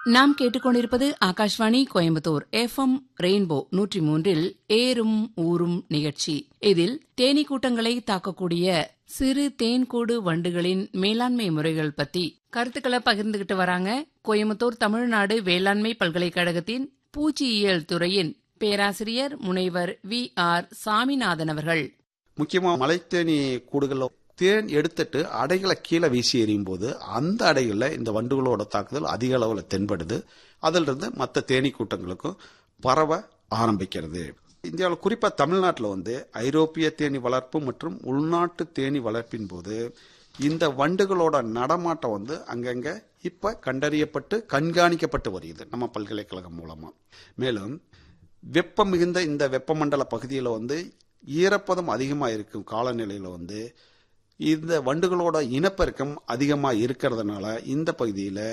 நாம் கேட்டுக்கொண்டிருப்பது Akashvani Coimbatore FM rainbow நூற்றி மூன்றில் ஏறும் ஊரும் நிகழ்ச்சி இதில் தேனீ கூட்டங்களை தாக்கக்கூடிய சிறு தேன்கூடு வண்டுகளின் மேலாண்மை முறைகள் பத்தி கருத்துக்களை பகிர்ந்துகிட்டு வராங்க கோயம்புத்தூர் தமிழ்நாடு வேளாண்மை பல்கலைக்கழகத்தின் பூச்சியியல் துறையின் பேராசிரியர் முனைவர் வி ஆர் சாமிநாதன் அவர்கள் முக்கியமா மலைத்தேனி கூடுகள்ல தேன் எடுத்துட்டு அடைகளை கீழே வீசி எறியும் போது அந்த அடைகள்ல இந்த வண்டுகளோட தாக்குதல் அதிக அளவில் தென்படுது அதில் இருந்து மற்ற தேனீ கூட்டங்களுக்கும் பரவ ஆரம்பிக்கிறது இந்தியாவில் குறிப்பா தமிழ்நாட்டில் வந்து ஐரோப்பிய தேனி வளர்ப்பு மற்றும் உள்நாட்டு தேனி வளர்ப்பின் போது இந்த வண்டுகளோட நடமாட்டம் வந்து அங்கங்க இப்ப கண்டறியப்பட்டு கண்காணிக்கப்பட்டு வருகிறது நம்ம பல்கலைக்கழகம் மூலமா மேலும் வெப்பம் மிகுந்த இந்த வெப்பமண்டல பகுதியில் வந்து ஈரப்பதம் அதிகமாக இருக்கும் காலநிலையில் வந்து இந்த வண்டுகளோட இனப்பெருக்கம் அதிகமாக இருக்கிறதுனால இந்த பகுதியில்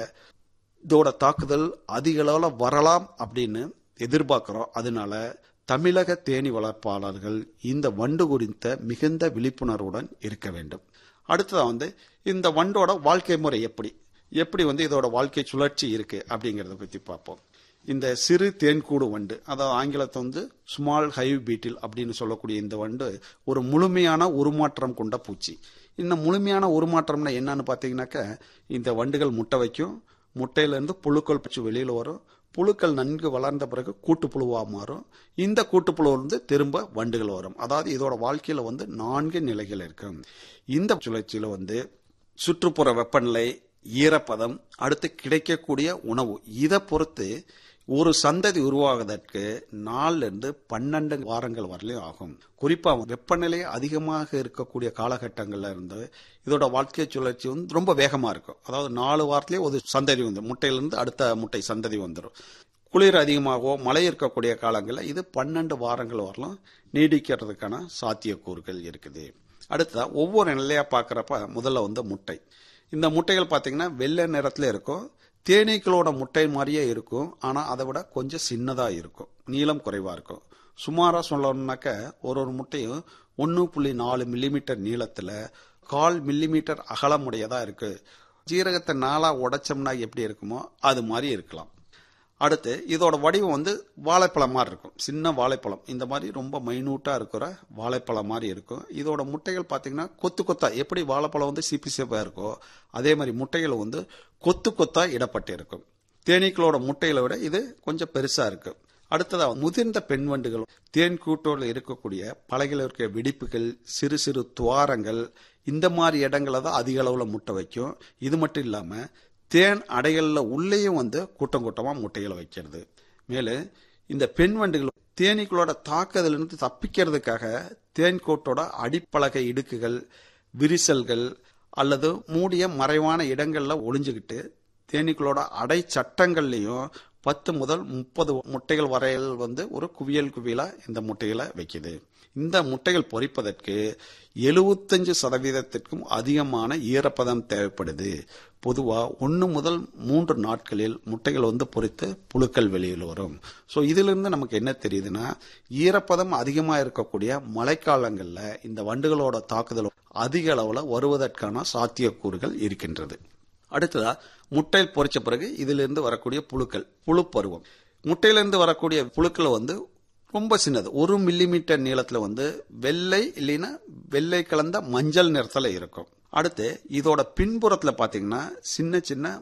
இதோட தாக்குதல் அதிக அளவில் வரலாம் அப்படின்னு எதிர்பார்க்கிறோம் அதனால தமிழக தேனி வளர்ப்பாளர்கள் இந்த வண்டு குறித்த மிகுந்த விழிப்புணர்வுடன் இருக்க வேண்டும் அடுத்ததா வந்து இந்த வண்டோட வாழ்க்கை முறை எப்படி எப்படி வந்து இதோட வாழ்க்கை சுழற்சி இருக்கு அப்படிங்கறத பத்தி பார்ப்போம் இந்த சிறு தேன்கூடு வண்டு அதாவது ஆங்கிலத்தை வந்து ஸ்மால் ஹைவ் பீட்டில் அப்படின்னு சொல்லக்கூடிய இந்த வண்டு ஒரு முழுமையான உருமாற்றம் கொண்ட பூச்சி இன்னும் முழுமையான உருமாற்றம்னா என்னன்னு பார்த்தீங்கன்னாக்க இந்த வண்டுகள் முட்டை வைக்கும் முட்டையிலேருந்து புழுக்கள் பிடிச்சி வெளியில் வரும் புழுக்கள் நன்கு வளர்ந்த பிறகு கூட்டுப்புழுவா மாறும் இந்த கூட்டுப்புழு வந்து திரும்ப வண்டுகள் வரும் அதாவது இதோட வாழ்க்கையில வந்து நான்கு நிலைகள் இருக்கு இந்த சுழற்சியில வந்து சுற்றுப்புற வெப்பநிலை ஈரப்பதம் அடுத்து கிடைக்கக்கூடிய உணவு இதை பொறுத்து ஒரு சந்ததி உருவாவதற்கு நாலுல இருந்து பன்னெண்டு வாரங்கள் வரலையும் ஆகும் குறிப்பா வெப்பநிலை அதிகமாக இருக்கக்கூடிய காலகட்டங்கள்ல இருந்து இதோட வாழ்க்கை சுழற்சி வந்து ரொம்ப வேகமா இருக்கும் அதாவது நாலு வாரத்திலேயே ஒரு சந்ததி வந்து முட்டையிலிருந்து அடுத்த முட்டை சந்ததி வந்துடும் குளிர் அதிகமாகவோ மழை இருக்கக்கூடிய காலங்களில் இது பன்னெண்டு வாரங்கள் வரலாம் நீடிக்கிறதுக்கான சாத்தியக்கூறுகள் இருக்குது அடுத்ததா ஒவ்வொரு நிலையா பார்க்குறப்ப முதல்ல வந்து முட்டை இந்த முட்டைகள் பார்த்தீங்கன்னா வெள்ளை நிறத்துல இருக்கும் தேனீக்களோட முட்டை மாதிரியே இருக்கும் ஆனால் அதை விட கொஞ்சம் சின்னதாக இருக்கும் நீளம் குறைவாக இருக்கும் சுமாராக சொல்லணும்னாக்க ஒரு ஒரு முட்டையும் ஒன்று புள்ளி நாலு மில்லிமீட்டர் நீளத்தில் கால் மில்லிமீட்டர் அகலமுடையதாக இருக்கு ஜீரகத்தை நாளாக உடைச்சோம்னா எப்படி இருக்குமோ அது மாதிரி இருக்கலாம் அடுத்து இதோட வடிவம் வந்து வாழைப்பழம் மாதிரி இருக்கும் சின்ன வாழைப்பழம் இந்த மாதிரி ரொம்ப மைனூட்டா இருக்கிற வாழைப்பழம் மாதிரி இருக்கும் இதோட முட்டைகள் பார்த்தீங்கன்னா கொத்து கொத்தா எப்படி வாழைப்பழம் வந்து சிப்பி சிப்பா இருக்கோ அதே மாதிரி முட்டைகள் வந்து கொத்து கொத்தா இடப்பட்டு இருக்கும் தேனீக்களோட முட்டைகளை விட இது கொஞ்சம் பெருசா இருக்கு அடுத்ததா முதிர்ந்த பெண் வண்டுகள் தேன் கூட்டோடு இருக்கக்கூடிய பலகையில் இருக்க வெடிப்புகள் சிறு சிறு துவாரங்கள் இந்த மாதிரி இடங்களை தான் அதிக அளவில் முட்டை வைக்கும் இது மட்டும் இல்லாம தேன் அடைகளில் உள்ளேயும் வந்து கூட்டம் கூட்டமாக முட்டைகளை வைக்கிறது மேலும் இந்த பெண் வண்டுகள் தேனீக்களோட தாக்குதலிருந்து தப்பிக்கிறதுக்காக தேன்கோட்டோட அடிப்பலகை இடுக்குகள் விரிசல்கள் அல்லது மூடிய மறைவான இடங்கள்ல ஒளிஞ்சுக்கிட்டு தேனீக்களோட அடை சட்டங்கள்லையும் பத்து முதல் முப்பது முட்டைகள் வரையில் வந்து ஒரு குவியல் குவியலா இந்த முட்டைகளை வைக்குது இந்த முட்டைகள் பொறிப்பதற்கு எழுபத்தஞ்சு சதவீதத்திற்கும் அதிகமான ஈரப்பதம் தேவைப்படுது பொதுவா ஒன்று முதல் மூன்று நாட்களில் முட்டைகள் வந்து பொறித்து புழுக்கள் வெளியில் வரும் ஸோ இதிலிருந்து நமக்கு என்ன தெரியுதுன்னா ஈரப்பதம் அதிகமாக இருக்கக்கூடிய மழைக்காலங்களில் இந்த வண்டுகளோட தாக்குதல் அதிக அளவில் வருவதற்கான சாத்தியக்கூறுகள் இருக்கின்றது அடுத்ததா முட்டை பொறிச்ச பிறகு இதிலிருந்து வரக்கூடிய புழுக்கள் புழு பருவம் முட்டையிலிருந்து வரக்கூடிய புழுக்கள் வந்து ரொம்ப சின்னது ஒரு மில்லிமீட்டர் நீளத்துல வந்து வெள்ளை இல்லைன்னா வெள்ளை கலந்த மஞ்சள் நிறத்துல இருக்கும் அடுத்து இதோட பின்புறத்துல பாத்தீங்கன்னா சின்ன சின்ன